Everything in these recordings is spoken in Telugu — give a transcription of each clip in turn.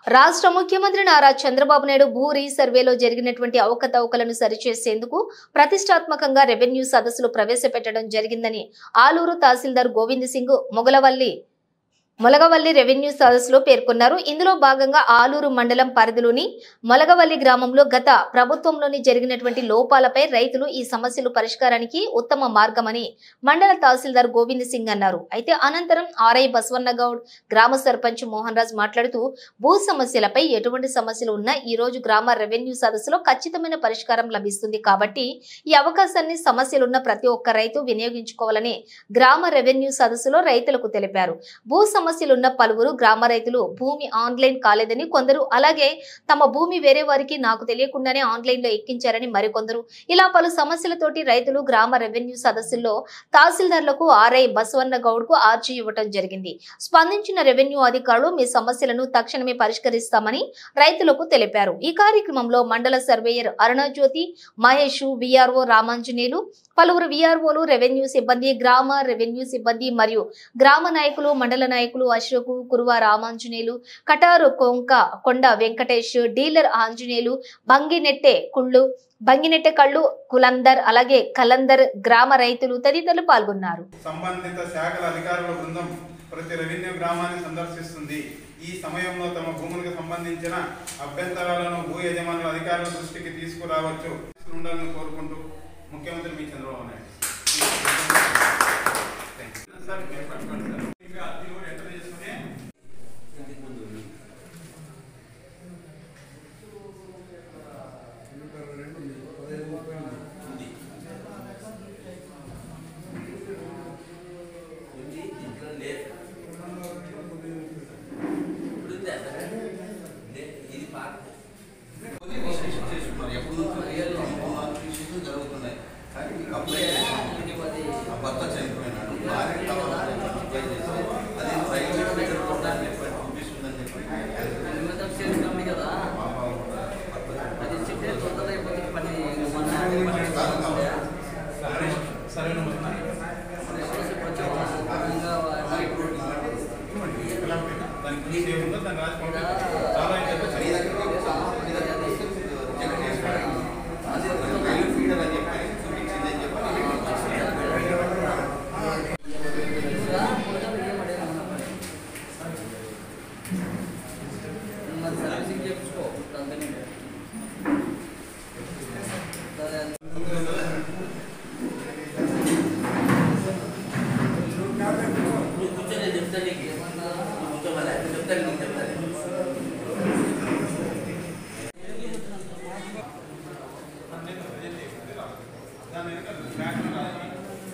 రాష్ట్ర ముఖ్యమంత్రి నారా చంద్రబాబు నాయుడు భూ రీసర్వేలో జరిగినటువంటి అవకతవకలను సరిచేసేందుకు ప్రతిష్టాత్మకంగా రెవెన్యూ సదస్సులు ప్రవేశపెట్టడం జరిగిందని ఆలూరు తహసీల్దార్ గోవింద్ సింగ్ మొగలవల్లి మొలగవల్లి రెవెన్యూ సదస్సులో పేర్కొన్నారు ఇందులో భాగంగా ఆలూరు మండలం పరిధిలోని మొలగవల్లి గ్రామంలో గత ప్రభుత్వంలోని జరిగినటువంటి లోపాలపై రైతులు ఈ సమస్యలు పరిష్కారానికి ఉత్తమ మార్గమని మండల తహసీల్దార్ గోవింద్ సింగ్ అన్నారు అయితే అనంతరం ఆర్ఐ బసవన్న గౌడ్ గ్రామ సర్పంచ్ మోహన్ రాజ్ మాట్లాడుతూ భూ సమస్యలపై ఎటువంటి సమస్యలు ఉన్నా ఈ రోజు గ్రామ రెవెన్యూ సదస్సులో ఖచ్చితమైన పరిష్కారం లభిస్తుంది కాబట్టి ఈ అవకాశాన్ని సమస్యలున్న ప్రతి ఒక్క రైతు వినియోగించుకోవాలని గ్రామ రెవెన్యూ సదస్సులో రైతులకు తెలిపారు భూ సమస్యలున్న పలువురు గ్రామ రైతులు భూమి ఆన్లైన్ కాలేదని కొందరు అలాగే తమ భూమి వేరే వారికి నాకు తెలియకుండానే ఆన్లైన్ లో ఎక్కించారని మరికొందరు ఇలా పలు సమస్యలతోటి రైతులు గ్రామ రెవెన్యూ సదస్సుల్లో తహసీల్దార్లకు ఆర్ఐ బసవన్న గౌడ్ కు ఆర్జీ ఇవ్వటం జరిగింది స్పందించిన రెవెన్యూ అధికారులు మీ సమస్యలను తక్షణమే పరిష్కరిస్తామని రైతులకు తెలిపారు ఈ కార్యక్రమంలో మండల సర్వేయర్ అరుణజ్యోతి మహేష్ విఆర్ఓ రామాంజనేయులు పలువురు విఆర్ఓలు రెవెన్యూ సిబ్బంది గ్రామ రెవెన్యూ సిబ్బంది మరియు గ్రామ నాయకులు మండల నాయకులు అశోక్ కురువ రామాంజనేయులు కటారు కొంక కొండ వెంకటేష్ డీలర్ ఆంజనేయులు బంగినెట్టె కుళ్ళు బంగినెట్టె కళ్ళు కులందర్ అలాగే కలందర్ గ్రామ రైతులు తదితరులు పాల్గొన్నారు సంబంధిత శాఖల అధికారుల బృందం ప్రతి రెవెన్యూ గ్రామాన్ని సందర్శిస్తుంది ఈ సమయంలో తమ భూములకు సంబంధించిన అభ్యంతరాలను భూ యజమానుల అధికారుల దృష్టికి తీసుకురావచ్చు ఉండాలని కోరుకుంటూ ముఖ్యమంత్రి మీ చంద్రబాబు నాయుడు సార్, మీరు పట్టుకోండి సార్. ఇంకా అద్దెలు కూడా ఎంటర్ చేసుకుని ఉంది ఇంట్లో లేదు ఇప్పుడు ఉంది అసలు లే- ఇది పాత కొద్ది రిజిస్ట్రేషన్ చేసుకున్నారు ఎప్పుడు రియల్ రిజిస్ట్రేషన్ జరుగుతున్నాయి కానీ మీకు అప్లై చేసాము. ఆ భర్త చనిపోయినాడు భార్య కావాలని అప్లై చేస్తే అది ప్రైవేట్ దగ్గర కొట్టడానికి చెప్పండి పంపిస్తుందని చెప్పి నిమిత్తం చేస్తున్నాం కదా మా బావ కూడా భర్త అది చనిపోయాడు. చెప్తే తొందరగా అయిపోతుంది పని మన కాదు, కాదు. సరైన మొత్తం దాని గురించి ఏముందో దాన్ని రాసి పంపించండి. చాలా ఏం చెప్పచ్చు. మీ దగ్గరికి మీ దగ్గరికి వస్తే రిజెక్ట్ చేస్తాడు. అది రైలు ఫీడర్ అని చెప్పి చూపించింది అని చెప్పి సర్వీసింగ్ చేయించుకో అంతనే నువ్వు కూర్చొని చెప్తాను నీకు నువ్వు కూర్చోమలే చెప్తాను నీకు చెప్తాను దాని వెనక శాఖలు రాసి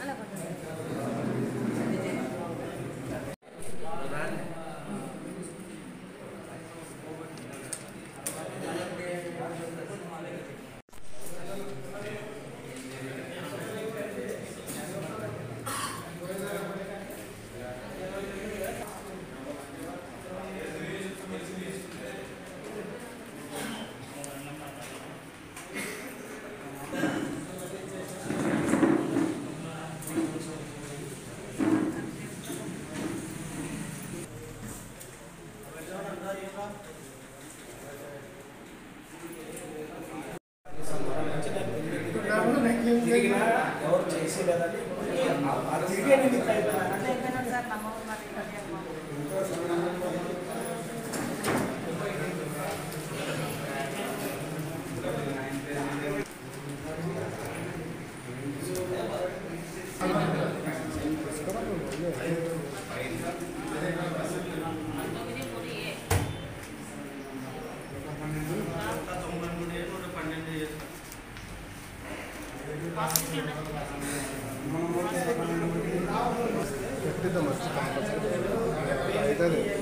ఎవరు చేసి లేదని ఆ తిరిగే నేను ఇక్కడ అయిపోయానంటే ఎక్కడిద్దాం వచ్చి కంపల్సరీ అవుతుంది